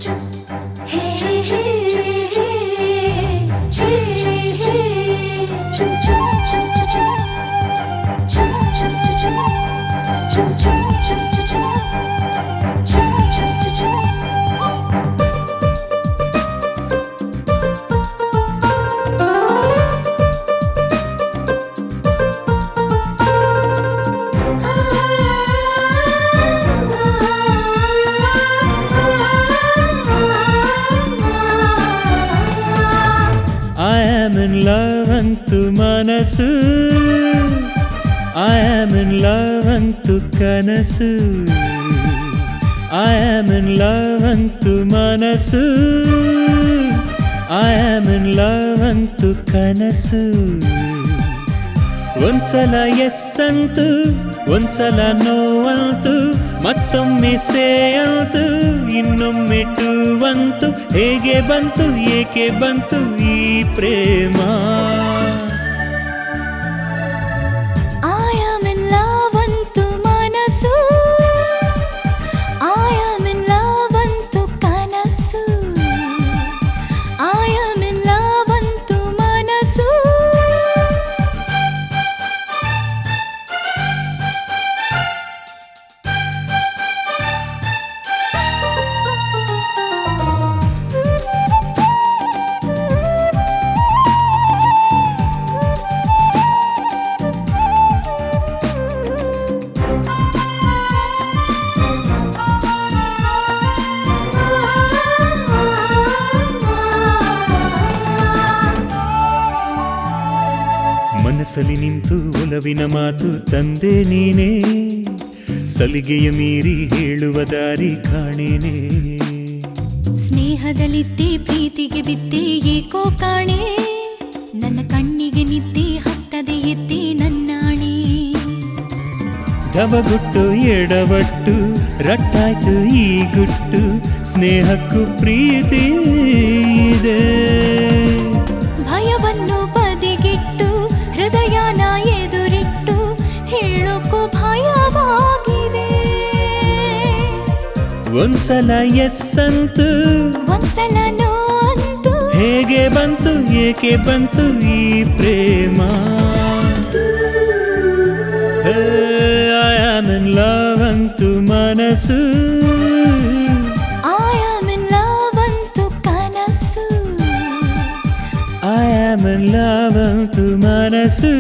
I am in love ಅಂತು ಮನಸ್ಸು I am in love ಅಂತು ಕನಸು I am in love ಅಂತು ಮನಸ್ಸು I am in love ಅಂತು ಕನಸು ಒಂದ್ಸಲ ಎಸ್ ಅಂತು ಒಂದ್ಸಲ ನೋ ಅಂತು ಮತ್ತೊಮ್ಮೆ ಸೇ ಅಂತು ಇನ್ನೊಮ್ಮೆ ಟು ಅಂತು ಹೇಗೆ ಬಂತು ಏಕೆ ಬಂತು ಈ ಪ್ರೇಮ I am in love ಅಂತು ಮನಸ್ಸು I am in love ಅಂತು ಕನಸು I am in love ಅಂತು ಮನಸ್ಸು ಮನಸ್ಸಲ್ಲಿ ನಿಂತು ಒಲವಿನ ಮಾತು ತಂದೆ ನೀನೇ ಸಲಿಗೆಯ ಮೀರಿ ಹೇಳುವ ದಾರಿ ಕಾಣೇನೆ ಸ್ನೇಹದಲ್ಲಿದ್ದೆ ಪ್ರೀತಿಗೆ ಬಿದ್ದೆ ಏಕೋ ಕಾಣೆ ನನ್ನ ಕಣ್ಣಿಗೆ ನಿದ್ದೆ ಹತ್ತದೆ ಎದ್ದೆ ನನ್ನಾಣೆ ಢವಗುಟ್ಟು ಎಡವಟ್ಟು ರಟ್ಟಾಯ್ತು ಈ ಗುಟ್ಟು ಸ್ನೇಹಕ್ಕೂ ಪ್ರೀತಿ ಇದೆ ಭಯವನ್ನು ಬದಿಗಿಟ್ಟು ಹೃದಯನ ಎದುರಿಟ್ಟು ಹೇಳೋಕ್ಕೂ ಭಯವಾಗಿದೆ ಒಂದ್ಸಲ ಎಸ್ ಅಂತು ಒಂದ್ಸಲ ನೋ ಅಂತು ಹೇಗೆ ಬಂತು ಏಕೆ ಬಂತು ಈ ಪ್ರೇಮ ಐ ಆಮ್ ಇನ್ ಲವ್ ಅಂತು ಮನಸ್ಸು I am in love ಅಂತು ಕನಸು ಐ ಆಮ್ ಇನ್ ಲವ್ ಅಂತು ಮನಸ್ಸು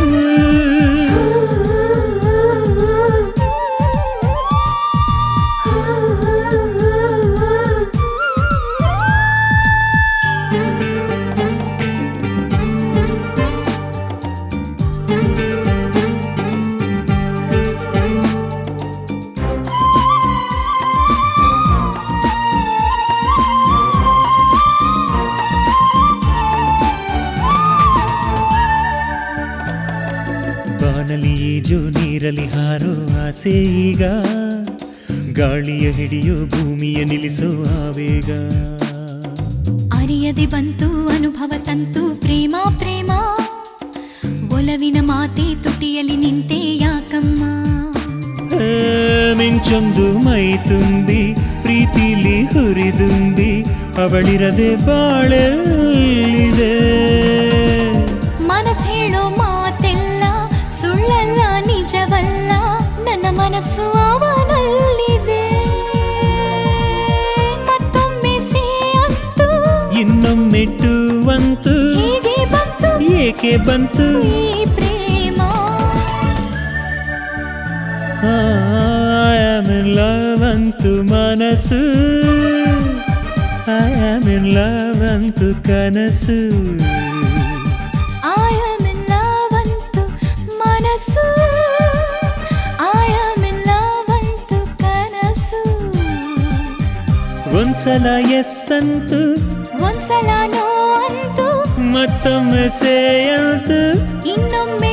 ಬಾನಲಿ ಈಜು ನೀರಲಿ ಹಾರೋ ಆಸೆ ಈಗ ಗಾಳಿಯ ಹಿಡಿಯೋ ಭೂಮಿಯ ನಿಲ್ಲಿಸೋ ಆವೇಗ ಅರಿಯದೆ ಬಂತು ಅನುಭವ ತಂತು ಪ್ರೇಮ ಪ್ರೇಮ ಒಲವಿನ ಮಾತೆ ತುಟಿಯಲ್ಲಿ ನಿಂತೆ ಯಾಕಮ್ಮ ಆ, ಮಿಂಚೊಂದು ಮೈ ತುಂಬಿ ಪ್ರೀತಿಲಿ ಹುರಿದುಂಬಿ ಅವಳಿರದೆ ಬಾಳಲಿದೆ ಮನಸ್ ಹೇಳೋ ಮಾತೆಲ್ಲ ಸುಳ್ಳಲ್ಲ ನಿಜವಲ್ಲ ನನ್ನ ಮನಸ್ಸು ಅವನಲ್ಲಿದೆ ಮತ್ತೊಮ್ಮೆ ಸೇ ಅಂತು ಇನ್ನೊಮ್ಮೆ ಟುವಂತು ಹೀಗೆ ಬಂತು ಏಕೆ ಬಂತು ಈ ಪ್ರೇಮ ಐ ಆಮ್ ಇನ್ ಲವ್ ಅಂತು ಮನಸ್ಸು ಐ ಆಮ್ ಇನ್ ಲವ್ ಅಂತು ಕನಸು I am in love ಅಂತು ಮನಸ್ಸು I am in love ಅಂತು ಕನಸು ಒಂದ್ಸಲ ಎಸ್ ಅಂತು ಒಂದ್ಸಲ ನೋ ಅಂತು ಮತ್ತೊಮ್ಮೆ ಸೇ ಅಂತು ಇನ್ನೊಮ್ಮೆ